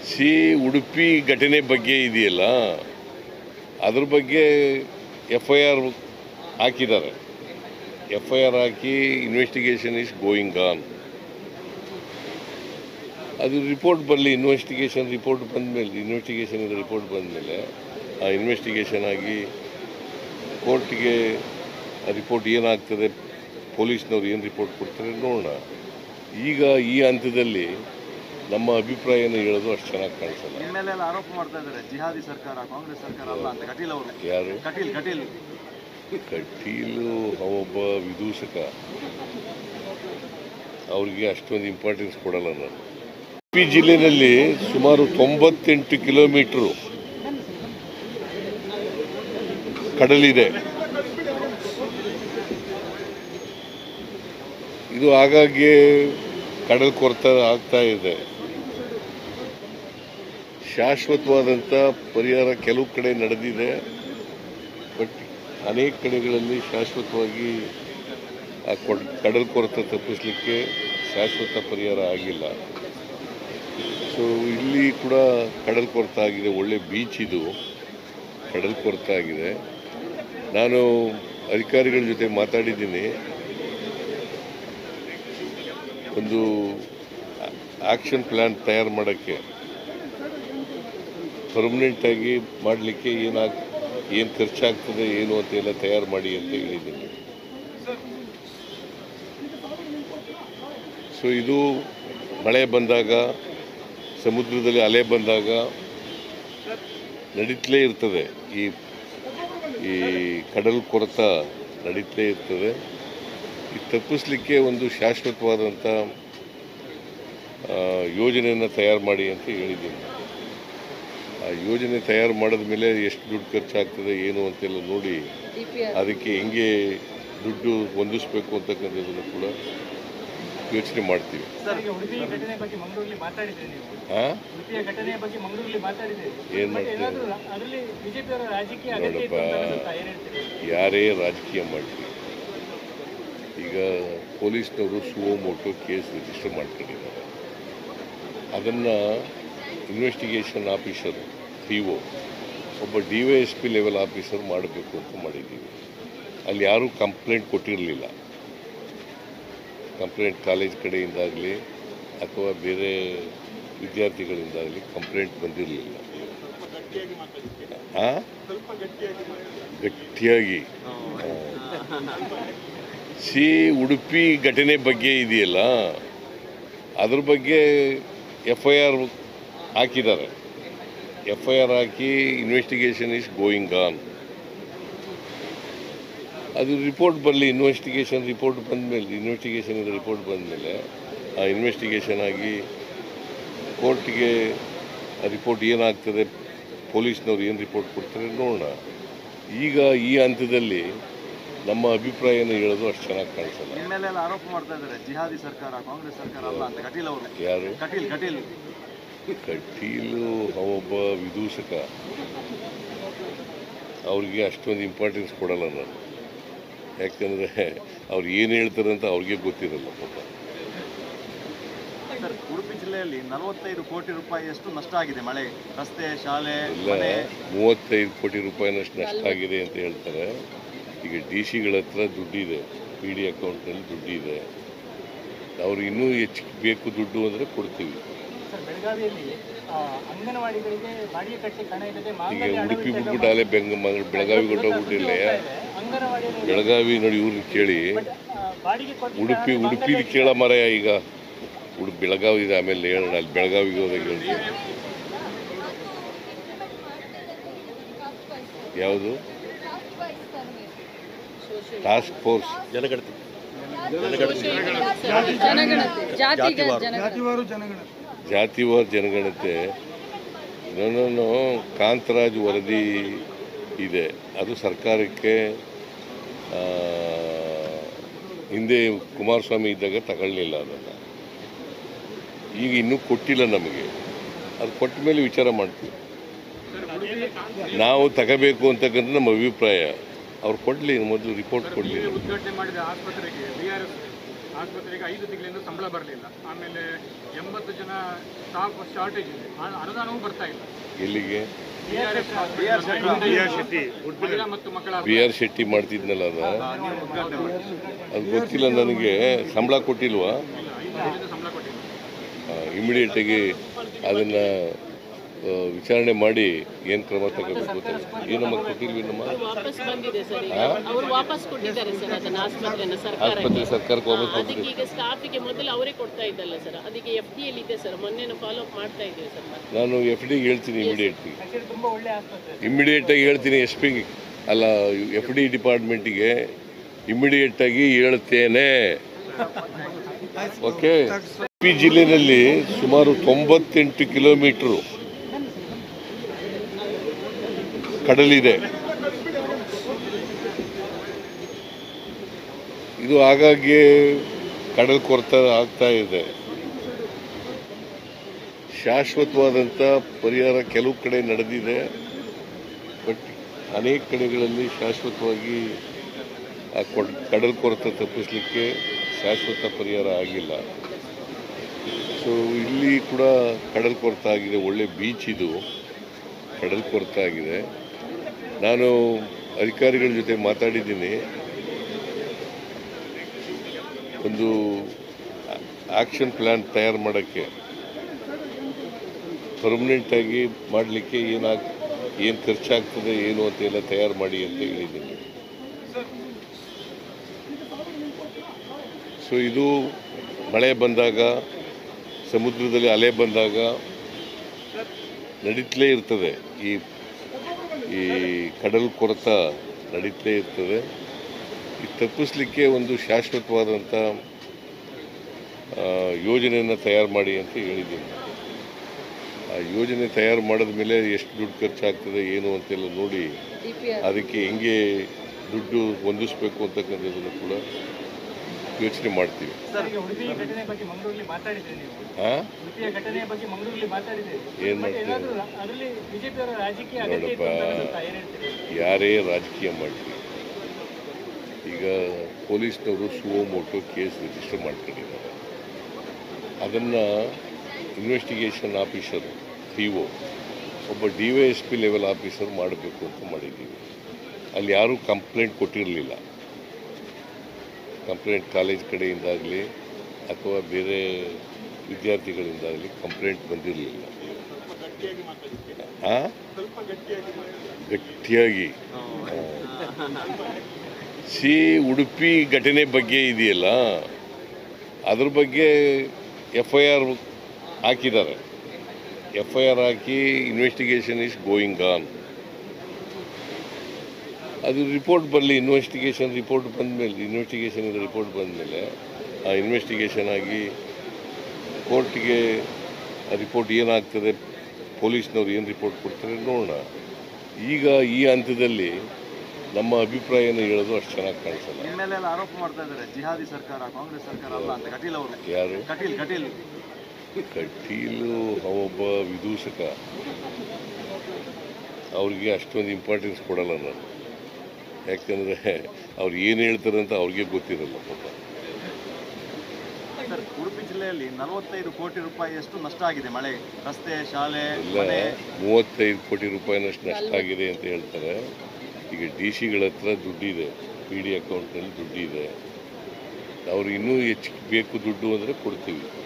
C Udupi ಘಟನೆ ಬಗ್ಗೆ ಇದೆಯಲ್ಲ ಅದ್ರ ಬಗ್ಗೆ ಎಫ್ ಐ ಆರ್ ಹಾಕಿದ್ದಾರೆ ಎಫ್ ಐ ಆರ್ ಹಾಕಿ ಇನ್ವೆಸ್ಟಿಗೇಷನ್ ಇಸ್ ಗೋಯಿಂಗ್ ಆನ್ ಅದು ರಿಪೋರ್ಟ್ ಬರಲಿ ಇನ್ವೆಸ್ಟಿಗೇಷನ್ ರಿಪೋರ್ಟ್ ಬಂದಮೇಲೆ ಇನ್ವೆಸ್ಟಿಗೇಷನ್ ರಿಪೋರ್ಟ್ ಬಂದಮೇಲೆ ಆ ಇನ್ವೆಸ್ಟಿಗೇಷನ್ ಆಗಿ ಕೋರ್ಟಿಗೆ ಆ ರಿಪೋರ್ಟ್ ಏನಾಗ್ತದೆ ಪೊಲೀಸ್ನವ್ರು ಏನು ರಿಪೋರ್ಟ್ ಕೊಡ್ತಾರೆ ನೋಡೋಣ ಈಗ ಈ ಹಂತದಲ್ಲಿ ನಮ್ಮ ಅಭಿಪ್ರಾಯನ ಹೇಳೋದು ಅಷ್ಟು ಚೆನ್ನಾಗಿ ಕಾಣಿಸಲ್ಲ ನಿಮ್ಮ ಮೇಲೆ ಎಲ್ಲ ಆರೋಪ ಮಾಡ್ತಾ ಇದ್ದಾರೆ ಜಿಹಾದಿ ಸರ್ಕಾರ ಕಾಂಗ್ರೆಸ್ ಸರ್ಕಾರ ಅಲ್ಲ ಅಂತ ಕಟೀಲ್ ಅವರು ಯಾರು ಕಟೀಲ್ ಕಟೀಲ್ ಕಟೀಲು ಒಬ್ಬ ವಿದೂಷಕ ಅವ್ರಿಗೆ ಅಷ್ಟೊಂದು ಇಂಪಾರ್ಟೆನ್ಸ್ ಕೊಡಲ್ಲ ನಾನು ಉಡುಪಿ ಜಿಲ್ಲೆಯಲ್ಲಿ ಸುಮಾರು ತೊಂಬತ್ತೆಂಟು ಕಿಲೋಮೀಟ್ರು ಕಡಲಿದೆ ಇದು ಆಗಾಗ್ಗೆ ಕಡಲ್ ಕೊರತ ಆಗ್ತಾ ಇದೆ ಶಾಶ್ವತವಾದಂಥ ಪರಿಹಾರ ಕೆಲವು ಕಡೆ ನಡೆದಿದೆ ಬಟ್ ಅನೇಕ ಕಡೆಗಳಲ್ಲಿ ಶಾಶ್ವತವಾಗಿ ಆ ಕೊಡ್- ಕಡಲ್ ಕೊರತೆ ತಪ್ಪಿಸಲಿಕ್ಕೆ ಶಾಶ್ವತ ಪರಿಹಾರ ಆಗಿಲ್ಲ ಸೊ ಇಲ್ಲಿ ಕೂಡ ಕಡಲ್ ಕೊರತೆ ಆಗಿದೆ ಒಳ್ಳೆ ಬೀಚ್ ಇದು ಕಡಲ್ ಕೊರತೆ ಆಗಿದೆ ನಾನು ಅಧಿಕಾರಿಗಳ ಜೊತೆ ಮಾತಾಡಿದ್ದೀನಿ ಒಂದು ಆಕ್ಷನ್ ಪ್ಲ್ಯಾನ್ ತಯಾರು ಮಾಡೋಕ್ಕೆ ಪರ್ಮನೆಂಟಾಗಿ ಮಾಡಲಿಕ್ಕೆ ಏನಾಗ್ ಏನು ಖರ್ಚಾಗ್ತದೆ ಏನು ಅಂತ ಎಲ್ಲ ತಯಾರು ಮಾಡಿ ಅಂತ ಹೇಳಿದ್ದೀನಿ ಸೊ ಇದು ಮಳೆ ಬಂದಾಗ ಸಮುದ್ರದಲ್ಲಿ ಅಲೆ ಬಂದಾಗ ನಡೀತಲೇ ಇರ್ತದೆ ಈ ಈ ಕಡಲ್ ಕೊರತ ನಡೀತಲೇ ಇರ್ತದೆ ಇದು ತಪ್ಪಿಸ್ಲಿಕ್ಕೆ ಒಂದು ಶಾಶ್ವತವಾದಂಥ ಆ, ಯೋಜನೆಯನ್ನು ತಯಾರು ಮಾಡಿ ಅಂತ ಹೇಳಿದ್ದೀನಿ ಆ ಯೋಜನೆ ತಯಾರು ಮಾಡಿದ ಮೇಲೆ ಎಷ್ಟು ದುಡ್ಡು ಖರ್ಚಾಗ್ತದೆ ಏನು ಅಂತೆಲ್ಲ ನೋಡಿ ಅದಕ್ಕೆ ಹೆಂಗೆ ದುಡ್ಡು ಹೊಂದಿಸ್ಬೇಕು ಅಂತಕ್ಕಂಥದ್ದನ್ನು ಕೂಡ ಯೋಚನೆ ಮಾಡ್ತೀವಿ ಈಗ ಉಡುಪಿ ಘಟನೆ ಬಗ್ಗೆ ಮಂಗಳೂರಲ್ಲಿ ಮಾತಾಡಿದ್ರಿ ನೀವು ಹಾಂ ಉಡುಪಿಯ ಘಟನೆಯ ಬಗ್ಗೆ ಮಂಗಳೂರಲ್ಲಿ ಮಾತಾಡಿದ್ರಿ ಏನು ಬಟ್ ಮಾಡ್ತೀವಿ ಏನಾದ್ರೂ ಅದರಲ್ಲಿ ಬಿಜೆಪಿಯವರ ರಾಜಕೀಯ ಅಗತ್ಯ ಇತ್ತು ಅಂತ ಅನ್ಸುತ್ತಾ? ಏನ್ ಹೇಳ್ತೀರಿ ಯಾರೇ ರಾಜಕೀಯ ಮಾಡಲಿ ಈಗ ಪೊಲೀಸ್ನವರು ಸುವೋಮೋಟೋ ಕೇಸ್ ರಿಜಿಸ್ಟರ್ ಮಾಡ್ಕೊಂಡಿದ್ದಾರೆ ಅದನ್ನು ಇನ್ವೆಸ್ಟಿಗೇಷನ್ ಆಫೀಸರ್ ಡಿ ಒ ಒಬ್ಬ D Y S P level officer ಮಾಡಬೇಕು ಅಂತ ಮಾಡಿದ್ದೀವಿ ಅಲ್ಲಿ ಯಾರೂ ಕಂಪ್ಲೇಂಟ್ ಕೊಟ್ಟಿರಲಿಲ್ಲ ಕಂಪ್ಲೇಂಟ್ ಕಾಲೇಜ್ ಕಡೆಯಿಂದಾಗಲಿ ಅಥವಾ ಬೇರೆ ವಿದ್ಯಾರ್ಥಿಗಳಿಂದಾಗಲಿ ಕಂಪ್ಲೇಂಟ್ ಬಂದಿರಲಿಲ್ಲ ಹಾಂ ಗಟ್ಟಿಯಾಗಿ ಸಿ ಉಡುಪಿ ಘಟನೆ ಬಗ್ಗೆ ಇದೆಯಲ್ಲ ಅದ್ರ ಬಗ್ಗೆ ಎಫ್ ಐ ಆರ್ ಹಾಕಿದ್ದಾರೆ ಎಫ್ ಐ ಆರ್ ಹಾಕಿ ಇನ್ವೆಸ್ಟಿಗೇಷನ್ ಇಸ್ ಗೋಯಿಂಗ್ ಆನ್ ಅದು ರಿಪೋರ್ಟ್ ಬರಲಿ ಇನ್ವೆಸ್ಟಿಗೇಷನ್ ರಿಪೋರ್ಟ್ ಬಂದಮೇಲೆ ಇನ್ವೆಸ್ಟಿಗೇಷನ್ ರಿಪೋರ್ಟ್ ಬಂದಮೇಲೆ ಆ ಇನ್ವೆಸ್ಟಿಗೇಷನ್ ಆಗಿ ಕೋರ್ಟಿಗೆ ಆ ರಿಪೋರ್ಟ್ ಏನಾಗ್ತದೆ ಪೊಲೀಸ್ನವ್ರು ಏನು ರಿಪೋರ್ಟ್ ಕೊಡ್ತಾರೆ ನೋಡೋಣ ಈಗ ಈ ಹಂತದಲ್ಲಿ ನಮ್ಮ ಅಭಿಪ್ರಾಯನ ಹೇಳೋದು ಅಷ್ಟು ಚೆನ್ನಾಗಿ ಕಾಣಿಸಲ್ಲ ನಿಮ್ಮ ಮೇಲೆ ಎಲ್ಲ ಆರೋಪ ಮಾಡ್ತಾ ಇದ್ದಾರೆ ಜಿಹಾದಿ ಸರ್ಕಾರ ಕಾಂಗ್ರೆಸ್ ಸರ್ಕಾರ ಅಲ್ಲ ಅಂತ ಕಟೀಲ್ ಅವರು ಯಾರು ಕಟೀಲ್ ಕಟೀಲ್ ಕಟೀಲು ಒಬ್ಬ ವಿದೂಷಕ ಅವ್ರಿಗೆ ಅಷ್ಟೊಂದು ಇಂಪಾರ್ಟೆನ್ಸ್ ಕೊಡಲ್ಲ ನಾನು ಯಾಕಂದರೆ ಅವ್ರು ಏನು ಹೇಳ್ತಾರೆ ಅಂತ ಅವ್ರಿಗೆ ಗೊತ್ತಿರಲ್ಲ ಪಾಪ ಸರ್ ಉಡುಪಿ ಜಿಲ್ಲೆಯಲ್ಲಿ ನಲವತ್ತೈದು ಕೋಟಿ ರೂಪಾಯಿಯಷ್ಟು ನಷ್ಟ ಆಗಿದೆ ಮಳೆ ರಸ್ತೆ ಶಾಲೆ ಎಲ್ಲ ಮನೆ ಮೂವತ್ತೈದು ಕೋಟಿ ರೂಪಾಯಿನಷ್ಟು ನಷ್ಟ ಆಗಿದೆ ಅಂತ ಹೇಳ್ತಾರೆ ಈಗ ಡಿ ಸಿಗಳ ಹತ್ರ ದುಡ್ಡಿದೆ ಪಿ ಡಿ ಅಕೌಂಟ್ನಲ್ಲಿ ದುಡ್ಡಿದೆ ಅವ್ರು ಇನ್ನೂ ಹೆಚ್ಚು ಬೇಕು ದುಡ್ಡು ಅಂದರೆ ಕೊಡ್ತೀವಿ ಸರ್ ಬೆಳಗಾವಿಯಲ್ಲಿ ಆ, ಅಂಗನವಾಡಿಗಳಿಗೆ ಬಾಡಿಗೆ ಕಟ್ಟಿ ಹಣ ಇಲ್ಲದೆ ಈಗ ಮಾಂಗಲ್ಯ ಉಡುಪಿ ಅಡವಿಟ್ಟು ಎಲ್ಲ ಬಿಟ್ಬಿಟ್ಟು ಅಲ್ಲೇ ಬೆಂಗ ಮ- ಬೆಳಗಾವಿ ಹೊಟ್ಟೋಗ್ಬಿಟ್ಟಿಲ್ಲ ಅಂಗನವಾಡಿಯಲ್ಲಿ ಬೆಳಗಾವಿ ನೋಡಿ ಇವ್ರನ್ನ ಕೇಳಿ ಆ, ಬಾಡಿಗೆ ಕೊಟ್ಟು ಉಡುಪಿ ಉಡುಪಿಲಿ ಕೇಳ ಮರ ಈಗ ಉಡುಪಿ ಬೆಳಗಾವಿ ಇದೆ ಆಮೇಲೆ ಹೇಳೋಣ ಅಲ್ಲಿ ಬೆಳಗಾವಿಗೆ ಹೋದಾಗ ಹೇಳ್ತೀನಿ ಯಾವುದು ಟಾಸ್ಕ್ ಫೋರ್ಸ್ ಜನಗಣತಿ ಜನಗಣತಿ ಜಾತಿಗ ಜನಗಣತಿ ಜಾತಿವಾರ ಜನಗಣತೆ ನಾನು ಕಾಂತರಾಜ್ ವರದಿ ಇದೆ ಅದು ಸರ್ಕಾರಕ್ಕೆ ಆ, ಹಿಂದೆ ಕುಮಾರಸ್ವಾಮಿ ಇದ್ದಾಗ ತಗೊಳ್ಳಿಲ್ಲ ಅದನ್ನು ಈಗ ಇನ್ನೂ ಕೊಟ್ಟಿಲ್ಲ ನಮಗೆ ಅದು ಕೊಟ್ಟ ಮೇಲೆ ವಿಚಾರ ಮಾಡ್ತೀವಿ ನಾವು ತಗೋಬೇಕು ಅಂತಕ್ಕಂಥ ನಮ್ಮ ಅಭಿಪ್ರಾಯ ಅವ್ರು ಕೊಡಲಿ ಮೊದಲು ರಿಪೋರ್ಟ್ ಕೊಡಲಿ ಉದ್ಘಾಟನೆ ಮಾಡಿದ ಆಸ್ಪತ್ರೆಗೆ ಬಿ ಆರ್ ಎಸ್ ಆಸ್ಪತ್ರೆಗೆ ಐದು ತಿಂಗಳಿಂದ ಸಂಬಳ ಬರಲಿಲ್ಲ ಆಮೇಲೆ ಎಂಬತ್ತು ಜನ ಸ್ಟಾಫ್ ಶಾರ್ಟೇಜ್ ಇದೆ ಆ- ಅನುದಾನವೂ ಬರ್ತಾ ಇಲ್ಲ ಎಲ್ಲಿಗೆ ಮಹಿಳಾ ಮತ್ತು ಮಕ್ಕಳ ಬಿ ಆರ್ ಶೆಟ್ಟಿ ಮಾಡ್ತಿದ್ನಲ್ಲ ಅದ ನೀವು ಉದ್ಘಾಟನೆ ಮಾಡಿ ಅದು ಗೊತ್ತಿಲ್ಲ ನನಗೆ ಸಂಬಳ ಕೊಟ್ಟಿಲ್ವಾ ಐದು ತಿಂಗಳಿಂದ ಸಂಬಳ ಕೊಟ್ಟಿಲ್ಲ ಇಮಿಡಿಯೇಟಾಗಿ ಅದನ್ನು ವಿಚಾರಣೆ ಮಾಡಿ ಏನು ಕ್ರಮ ತಗೋಬೇಕು ಅಂತ ಏನಮ್ಮ ಕೊಟ್ಟಿಲ್ವೇನಮ್ಮ ವಾಪಸ್ ಬಂದಿದೆ ಸರ್ ಈಗ ಅವರು ವಾಪಸ್ ಕೊಟ್ಟಿದ್ದಾರೆ ಸರ್ ಅದನ್ನ ಆಸ್ಪತ್ರೆನ ಸರ್ಕಾರಕ್ಕೆ ಆಸ್ಪತ್ರೆ ಸರ್ಕಾರಕ್ಕೆ ವಾಪಸ್ ಅದಕ್ಕೆ ಕೊಟ್ಟಿದೆ ಈಗ ಸ್ಟಾಫಿಗೆ ಮೊದಲು ಅವರೇ ಕೊಡ್ತಾ ಇದ್ದಲ್ಲ ಸರ್ ಅದಕ್ಕೆ ಎಫ್ ಡಿ ಇದೆ ಸರ್ ಮೊನ್ನೆ ಫಾಲೋ ಅಪ್ ಮಾಡ್ತಾ ಇದ್ದೀವಿ ಸರ್ ಮತ್ತೆ ನಾನು ಎಫ್ ಡಿಗೆ ಹೇಳ್ತೀನಿ ಇಮಿಡಿಯೇಟ್ಲಿ ಆಕ್ಚುಲಿ ತುಂಬಾ ಒಳ್ಳೆ ಆಸ್ಪತ್ರೆ ಇಮಿಡಿಯೇಟಾಗಿ ಹೇಳ್ತೀನಿ ಎಸ್ ಪಿಗೆ ಅಲ್ಲ ಎಫ್ ಡಿ ಡಿಪಾರ್ಟ್ಮೆಂಟಿಗೆ ಇಮಿಡಿಯೇಟಾಗಿ ಹೇಳ್ತೇನೆ ಓಕೆ ಪಿ ಜಿಲ್ಲೆಯಲ್ಲಿ ಸುಮಾರು ತೊಂಬತ್ತೆಂಟು ಕಿಲೋಮೀಟ್ರು ಕಡಲಿದೆ ಇದು ಆಗಾಗ್ಗೆ ಕಡಲ್ ಕೊರತ ಆಗ್ತಾ ಇದೆ ಶಾಶ್ವತವಾದಂಥ ಪರಿಹಾರ ಕೆಲವು ಕಡೆ ನಡೆದಿದೆ ಬಟ್ ಅನೇಕ ಕಡೆಗಳಲ್ಲಿ ಶಾಶ್ವತವಾಗಿ ಆ ಕೊಡ್- ಕಡಲ್ ಕೊರತೆ ತಪ್ಪಿಸಲಿಕ್ಕೆ ಶಾಶ್ವತ ಪರಿಹಾರ ಆಗಿಲ್ಲ ಸೊ ಇಲ್ಲಿ ಕೂಡ ಕಡಲ್ ಕೊರತೆ ಆಗಿದೆ ಒಳ್ಳೆ ಬೀಚ್ ಇದು ಕಡಲ್ ಕೊರತೆ ಆಗಿದೆ ನಾನು ಅಧಿಕಾರಿಗಳ ಜೊತೆ ಮಾತಾಡಿದ್ದೀನಿ ಒಂದು ಆಕ್ಷನ್ ಪ್ಲ್ಯಾನ್ ತಯಾರು ಮಾಡೋಕ್ಕೆ ಪರ್ಮನೆಂಟಾಗಿ ಮಾಡಲಿಕ್ಕೆ ಏನಾಗ್ ಏನು ಖರ್ಚಾಗ್ತದೆ ಏನು ಅಂತೆಲ್ಲ ತಯಾರು ಮಾಡಿ ಅಂತ ಹೇಳಿದ್ದೀನಿ ಸೊ ಇದು ಮಳೆ ಬಂದಾಗ ಸಮುದ್ರದಲ್ಲಿ ಅಲೆ ಬಂದಾಗ ನಡೀತಲೇ ಇರ್ತದೆ ಈ ಈ ಕಡಲ್ ಕೊರತ ನಡೀತಲೇ ಇರ್ತದೆ ಈ ತಪ್ಪಿಸ್ಲಿಕ್ಕೆ ಒಂದು ಶಾಶ್ವತವಾದಂಥ ಆ, ಯೋಜನೆಯನ್ನು ತಯಾರು ಮಾಡಿ ಅಂತ ಹೇಳಿದ್ದೀನಿ ಆ ಯೋಜನೆ ತಯಾರು ಮಾಡಿದ ಮೇಲೆ ಎಷ್ಟು ದುಡ್ಡು ಖರ್ಚಾಗ್ತದೆ ಏನು ಅಂತೆಲ್ಲ ನೋಡಿ ಡಿ ಪಿ ಆರ್ ಅದಕ್ಕೆ ಹೆಂಗೆ ದುಡ್ಡು ಹೊಂದಿಸ್ಬೇಕು ಅಂತಕ್ಕಂಥದ್ದನ್ನು ಕೂಡ ಯೋಚನೆ ಮಾಡ್ತೀವಿ ಈಗ ಉಡುಪಿ ಘಟನೆ ಬಗ್ಗೆ ಮಂಗಳೂರಲ್ಲಿ ಮಾತಾಡಿದ್ರಿ ನೀವು ಹಾಂ ಉಡುಪಿಯ ಘಟನೆಯ ಬಗ್ಗೆ ಮಂಗಳೂರಲ್ಲಿ ಮಾತಾಡಿದ್ರಿ ಏನ್ ಬಟ್ ಮಾಡ್ತೀರಿ? ಏನಾದ್ರೂ ಅದರಲ್ಲಿ ಬಿಜೆಪಿ ಅವರ ರಾಜಕೀಯ ಅಗತ್ಯ ಇತ್ತು ಅಂತ ಅನ್ಸುತ್ತಾ? ಏನ್ ಹೇಳ್ತೀರಿ ಯಾರೇ ರಾಜಕೀಯ ಮಾಡಲಿ ಈಗ ಪೊಲೀಸ್ನವರು ಸುವೋಮೋಟೋ ಕೇಸ್ ರಿಜಿಸ್ಟರ್ ಮಾಡ್ಕೊಂಡಿದ್ದಾರೆ ಅದನ್ನು ಇನ್ವೆಸ್ಟಿಗೇಷನ್ ಆಫೀಸರ್ ಡಿ ಒ ಒಬ್ಬ D Y S P level officer ಮಾಡಬೇಕು ಅಂತ ಮಾಡಿದ್ದೀವಿ ಅಲ್ಲಿ ಯಾರೂ ಕಂಪ್ಲೇಂಟ್ ಕೊಟ್ಟಿರಲಿಲ್ಲ ಕಂಪ್ಲೇಂಟ್ ಕಾಲೇಜ್ ಕಡೆಯಿಂದಾಗಲಿ ಅಥವಾ ಬೇರೆ ವಿದ್ಯಾರ್ಥಿಗಳಿಂದಾಗಲಿ ಕಂಪ್ಲೇಂಟ್ ಬಂದಿರಲಿಲ್ಲ ಹಾಂ ಗಟ್ಟಿಯಾಗಿ ಸಿ ಉಡುಪಿ ಘಟನೆ ಬಗ್ಗೆ ಇದೆಯಲ್ಲ ಅದ್ರ ಬಗ್ಗೆ ಎಫ್ ಐ ಆರ್ ಹಾಕಿದ್ದಾರೆ ಎಫ್ ಐ ಆರ್ ಹಾಕಿ ಇನ್ವೆಸ್ಟಿಗೇಷನ್ ಇಸ್ ಗೋಯಿಂಗ್ ಆನ್ ಅದು ರಿಪೋರ್ಟ್ ಬರಲಿ ಇನ್ವೆಸ್ಟಿಗೇಷನ್ ರಿಪೋರ್ಟ್ ಬಂದಮೇಲೆ ಇನ್ವೆಸ್ಟಿಗೇಷನ್ ರಿಪೋರ್ಟ್ ಬಂದಮೇಲೆ ಆ ಇನ್ವೆಸ್ಟಿಗೇಷನ್ ಆಗಿ ಕೋರ್ಟ್ಗೆ ಆ ರಿಪೋರ್ಟ್ ಏನಾಗ್ತದೆ ಪೊಲೀಸ್ನವ್ರು ಏನು ರಿಪೋರ್ಟ್ ಕೊಡ್ತಾರೆ ನೋಡೋಣ ಈಗ ಈ ಹಂತದಲ್ಲಿ ನಮ್ಮ ಅಭಿಪ್ರಾಯನ ಹೇಳೋದು ಅಷ್ಟು ಚೆನ್ನಾಗಿ ಕಾಣಿಸಲ್ಲ ನಿಮ್ಮ ಮೇಲೆ ಎಲ್ಲ ಆರೋಪ ಮಾಡ್ತಾ ಇದ್ದಾರೆ ಜಿಹಾದಿ ಸರ್ಕಾರ ಕಾಂಗ್ರೆಸ್ ಸರ್ಕಾರ ಅಲ್ಲ ಅಂತ ಕಟೀಲ್ ಅವರು ಯಾರು ಕಟೀಲ್ ಕಟೀಲ್ ಕಟೀಲು ಒಬ್ಬ ವಿದೂಷಕ ಅವ್ರಿಗೆ ಅಷ್ಟೊಂದು ಇಂಪಾರ್ಟೆನ್ಸ್ ಕೊಡಲ್ಲ ನಾನು ಯಾಕಂದರೆ ಅವ್ರು ಏನು ಹೇಳ್ತಾರೆ ಅಂತ ಅವ್ರಿಗೆ ಗೊತ್ತಿರಲ್ಲ ಪಾಪ ಸರ್ ಉಡುಪಿ ಜಿಲ್ಲೆಯಲ್ಲಿ ನಲವತ್ತೈದು ಕೋಟಿ ರೂಪಾಯಿಯಷ್ಟು ನಷ್ಟ ಆಗಿದೆ ಮಳೆ ರಸ್ತೆ ಶಾಲೆ ಎಲ್ಲ ಮನೆ ಮೂವತ್ತೈದು ಕೋಟಿ ರೂಪಾಯಿನಷ್ಟು ನಷ್ಟ ಆಗಿದೆ ಅಂತ ಹೇಳ್ತಾರೆ ಈಗ ಡಿ ಸಿಗಳ ಹತ್ರ ದುಡ್ಡಿದೆ ಪಿ ಡಿ ಅಕೌಂಟ್ನಲ್ಲಿ ದುಡ್ಡಿದೆ ಅವ್ರು ಇನ್ನೂ ಹೆಚ್ಚು ಬೇಕು ದುಡ್ಡು ಅಂದರೆ ಕೊಡ್ತೀವಿ